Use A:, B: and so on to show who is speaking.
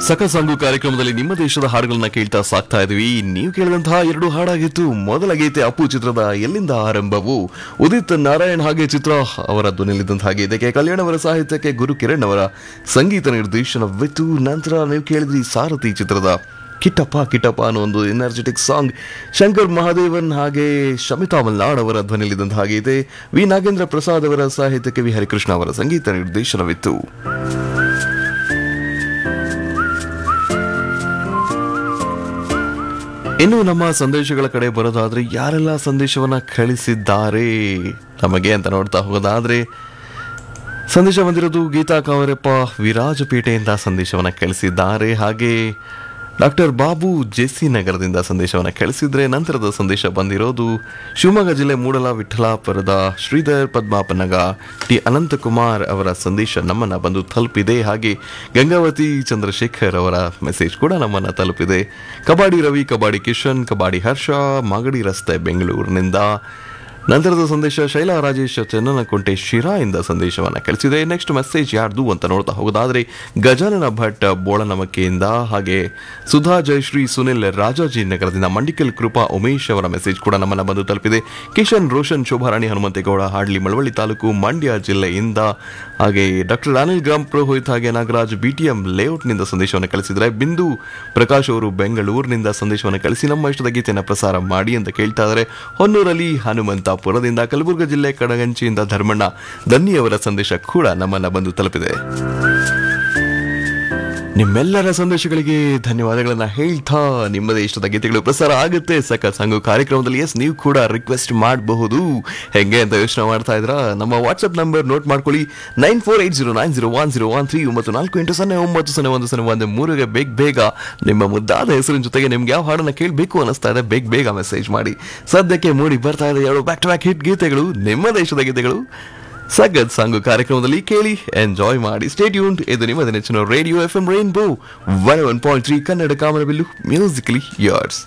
A: ಸಕ ಸಂಗು ಕಾರ್ಯಕ್ರಮದಲ್ಲಿ ನಿಮ್ಮ ದೇಶದ ಹಾಡುಗಳನ್ನ ಕೇಳ್ತಾ ಸಾಕ್ತಾ ಇದೀವಿ ನೀವು ಕೇಳಿದಂತಹ ಎರಡು ಹಾಡಾಗಿತ್ತು ಮೊದಲ ಗೀತೆ ಅಪ್ಪು ಚಿತ್ರದ ಎಲ್ಲಿಂದ ಆರಂಭವು ಉದಿತ್ ನಾರಾಯಣ್ ಹಾಗೆ ಚಿತ್ರ ಅವರ ಧ್ವನಿಯಲ್ಲಿದ್ದಂತಹ ಗೀತೆಗೆ ಕಲ್ಯಾಣ್ ಅವರ ಸಾಹಿತ್ಯಕ್ಕೆ ಗುರು ಕಿರಣ್ ಅವರ ಸಂಗೀತ ನಿರ್ದೇಶನವಿತ್ತು ನಂತರ ನೀವು ಕೇಳಿದ್ರಿ ಸಾರಥಿ ಚಿತ್ರದ ಕಿಟ್ಟಪ್ಪ ಕಿಟ್ಟಪ್ಪ ಅನ್ನೋ ಒಂದು ಎನರ್ಜೆಟಿಕ್ ಸಾಂಗ್ ಶಂಕರ್ ಮಹಾದೇವನ್ ಹಾಗೆ ಶಮಿತಾ ಮಲ್ನಾಡ್ ಅವರ ಧ್ವನಿಯಲ್ಲಿದ್ದಂತಹ ಗೀತೆ ವಿ ನಾಗೇಂದ್ರ ಪ್ರಸಾದ್ ಅವರ ಸಾಹಿತ್ಯಕ್ಕೆ ವಿ ಹರಿಕೃಷ್ಣ ಅವರ ಸಂಗೀತ ನಿರ್ದೇಶನವಿತ್ತು ಇನ್ನು ನಮ್ಮ ಸಂದೇಶಗಳ ಕಡೆ ಬರೋದಾದ್ರೆ ಯಾರೆಲ್ಲ ಸಂದೇಶವನ್ನ ಕಳಿಸಿದ್ದಾರೆ ನಮಗೆ ಅಂತ ನೋಡ್ತಾ ಹೋಗೋದಾದ್ರೆ ಸಂದೇಶ ಬಂದಿರೋದು ಗೀತಾ ಕಾವರಪ್ಪ ವಿರಾಜಪೇಟೆಯಿಂದ ಸಂದೇಶವನ್ನ ಕಳಿಸಿದ್ದಾರೆ ಹಾಗೆ ಡಾಕ್ಟರ್ ಬಾಬು ಜೆಸಿ ನಗರದಿಂದ ಸಂದೇಶವನ್ನ ಕಳಿಸಿದ್ರೆ ನಂತರದ ಸಂದೇಶ ಬಂದಿರೋದು ಶಿವಮೊಗ್ಗ ಜಿಲ್ಲೆ ಮೂಡಲ ವಿಠಲಾಪುರದ ಶ್ರೀಧರ್ ಪದ್ಮಾಪನಗ ಟಿ ಅನಂತಕುಮಾರ್ ಅವರ ಸಂದೇಶ ನಮ್ಮನ್ನ ಬಂದು ತಲುಪಿದೆ ಹಾಗೆ ಗಂಗಾವತಿ ಚಂದ್ರಶೇಖರ್ ಅವರ ಮೆಸೇಜ್ ಕೂಡ ನಮ್ಮನ್ನ ತಲುಪಿದೆ ಕಬಾಡಿ ರವಿ ಕಬಾಡಿ ಕಿಶನ್ ಕಬಾಡಿ ಹರ್ಷ ಮಾಗಡಿ ರಸ್ತೆ ಬೆಂಗಳೂರಿನಿಂದ ನಂತರದ ಸಂದೇಶ ಶೈಲಾ ರಾಜೇಶ್ ಚನ್ನನಕುಂಟೆ ಶಿರಾ ಇಂದ ಸಂದೇಶವನ್ನ ಕಳಿಸಿದೆ ನೆಕ್ಸ್ಟ್ ಮೆಸೇಜ್ ಯಾರ್ದು ಅಂತ ನೋಡ್ತಾ ಹೋಗೋದಾದ್ರೆ ಗಜಾನನ ಭಟ್ ಬೋಳನಮಕ್ಕೆಯಿಂದ ಹಾಗೆ ಸುಧಾ ಜಯಶ್ರೀ ಸುನಿಲ್ ರಾಜಾಜಿ ನಗರದಿಂದ ಮಂಡಿಕಲ್ ಕೃಪಾ ಉಮೇಶ್ ಅವರ ಮೆಸೇಜ್ ಕೂಡ ನಮ್ಮನ್ನ ಬಂದು ತಲುಪಿದೆ ಕಿಶನ್ ರೋಷನ್ ಶೋಭಾರಾಣಿ ಹನುಮಂತೇಗೌಡ ಹಾಡ್ಲಿ ಮಳವಳ್ಳಿ ತಾಲೂಕು ಮಂಡ್ಯ ಜಿಲ್ಲೆಯಿಂದ ಹಾಗೆ ಡಾಕ್ಟರ್ ಅನಿಲ್ ಗ್ರಾಮ್ ಪುರೋಹಿತ್ ಹಾಗೆ ನಾಗರಾಜ್ ಬಿಟಿಎಂ ಲೇಔಟ್ನಿಂದ ಸಂದೇಶವನ್ನು ಕಳಿಸಿದರೆ ಬಿಂದು ಪ್ರಕಾಶ್ ಅವರು ಬೆಂಗಳೂರಿನಿಂದ ಸಂದೇಶವನ್ನು ಕಳಿಸಿ ನಮ್ಮ ಇಷ್ಟದ ಗೀತೆಯನ್ನು ಪ್ರಸಾರ ಮಾಡಿ ಅಂತ ಕೇಳ್ತಾ ಇದ್ದಾರೆ ಹೊನ್ನೂರಲ್ಲಿ ಹನುಮಂತಾಪುರದಿಂದ ಕಲಬುರಗಿ ಜಿಲ್ಲೆ ಕಡಗಂಚಿಯಿಂದ ಧರ್ಮಣ್ಣ ದನ್ನಿ ಅವರ ಸಂದೇಶ ಕೂಡ ನಮ್ಮನ್ನ ಬಂದು ತಲುಪಿದೆ ನಿಮ್ಮೆಲ್ಲರ ಸಂದೇಶಗಳಿಗೆ ಧನ್ಯವಾದಗಳನ್ನ ಹೇಳ್ತಾ ನಿಮ್ಮದೇ ಇಷ್ಟದ ಗೀತೆಗಳು ಪ್ರಸಾರ ಆಗುತ್ತೆ ಸಕ ಸಂಘ ಕಾರ್ಯಕ್ರಮದಲ್ಲಿ ಎಸ್ ನೀವು ಕೂಡ ರಿಕ್ವೆಸ್ಟ್ ಮಾಡಬಹುದು ಹೆಂಗೆ ಅಂತ ಯೋಚನೆ ಮಾಡ್ತಾ ಇದ್ರ ನಮ್ಮ ವಾಟ್ಸ್ಆಪ್ ನಂಬರ್ ನೋಟ್ ಮಾಡ್ಕೊಳ್ಳಿ nine four eight zero nine zero one zero one three ಒಂಬತ್ತು ನಾಲ್ಕು ಎಂಟು ಸೊನ್ನೆ ಒಂಬತ್ತು ಸೊನ್ನೆ ಒಂದು ಸೊನ್ನೆ ಒಂದು ಮೂರಿಗೆ ಬೇಗ ಬೇಗ ನಿಮ್ಮ ಮುದ್ದಾದ ಹೆಸರಿನ ಜೊತೆಗೆ ನಿಮ್ಗೆ ಯಾವ ಹಾಡನ್ನ ಕೇಳಬೇಕು ಅನ್ನಿಸ್ತಾ ಇದೆ ಬೇಗ ಬೇಗ ಮೆಸೇಜ್ ಮಾಡಿ ಸದ್ಯಕ್ಕೆ ಮೂಡಿ ಬರ್ತಾ ಇದೆ ಎರಡು ಬ್ಯಾಕ್ ಟು ಬ್ಯಾಕ್ ಹಿಟ್ ಗೀತೆಗಳು ನಿಮ್ಮ ದೇಶದ ಗೀತೆಗಳು ಸಗದ್ ಸಾಂಗು ಕಾರ್ಯಕ್ರಮದಲ್ಲಿ ಕೇಳಿ ಎಂಜಾಯ್ ಮಾಡಿ ಸ್ಟೇಟ್ಯೂನ್ ಇದು ನಿಮ್ಮ ನೆಚ್ಚಿನ radio F M rainbow one one point three Kannada ಕಾಮನಬಿಲ್ಲು ಮ್ಯೂಸಿಕಲಿ ಯಾರ್ಸ್